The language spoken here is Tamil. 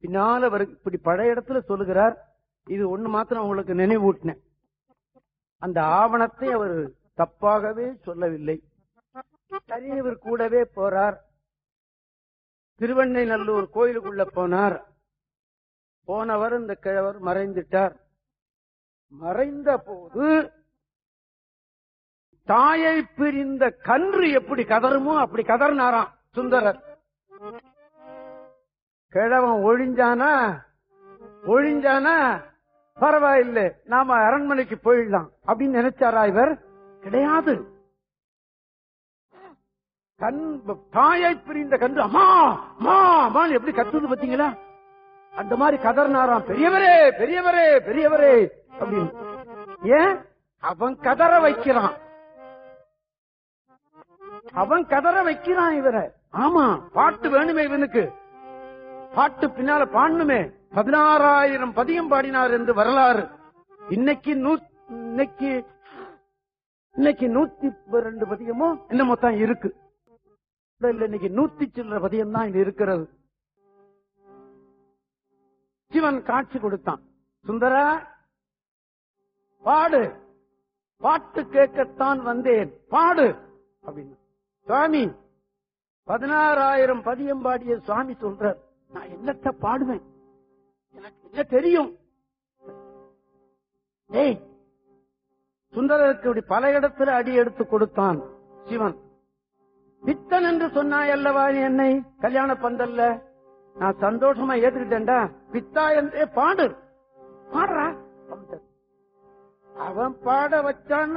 பின்னால அவர் இப்படி பழைய இடத்துல சொல்லுகிறார் இது ஒண்ணு மாத்திரம் உங்களுக்கு நினைவூட்டினேன் அந்த ஆவணத்தை அவர் தப்பாகவே சொல்லவில்லை சரி இவர் கூடவே போறார் திருவண்ணைநல்லூர் கோயிலுக்குள்ள போனார் போனவர் இந்த கிழவர் மறைந்துட்டார் மறைந்த போது தாயை பிரிந்த கன்று எப்படி கதறுமோ அப்படி கதறினாராம் சுந்தரர் கிழவன் ஒழிஞ்சானா ஒழிஞ்சானா பரவாயில்லை நாம அரண்மனைக்கு போயிடலாம் அப்படின்னு நினைச்சாரா இவர் கிடையாது கண் தாயை பிரிந்த கன்று அம்மா அம்மா அம்மான்னு எப்படி கத்துது பாத்தீங்களா அந்த மாதிரி கதறினாராம் பெரியவரே பெரியவரே பெரியவரே அப்படின்னு ஏன் அவன் கதற வைக்கிறான் அவன் கதற வைக்கிறான் இவரை ஆமா பாட்டு வேணுமே இவனுக்கு பாட்டு பின்னால பாடணுமே பதினாறாயிரம் பதியம் பாடினார் என்று வரலாறு இன்னைக்கு நூ இன்னைக்கு இன்னைக்கு நூத்தி ரெண்டு பதியமோ என்னமோ தான் இருக்கு இல்ல, இல்ல இன்னைக்கு நூத்தி சில்லற பதியம் தான் இது இருக்கிறது சிவன் காட்சி கொடுத்தான் சுந்தரா பாடு பாட்டு கேட்கத்தான் வந்தேன் பாடு அப்படின்னு சுவாமி பதினாறாயிரம் பதியம் பாடிய சுவாமி சொல்றார் நான் என்னத்த பாடுவேன் எனக்கு என்ன தெரியும் ஏய் சுந்தரருக்கு இப்படி பல இடத்துல அடி எடுத்து கொடுத்தான் சிவன் பித்தன் என்று சொன்னாய் அல்லவா நீ என்னை கல்யாண பந்தல்ல நான் சந்தோஷமா ஏத்துக்கிட்டேன்டா பித்தா என்றே பாடு பாடுறா அவன் பாட வச்சான்னு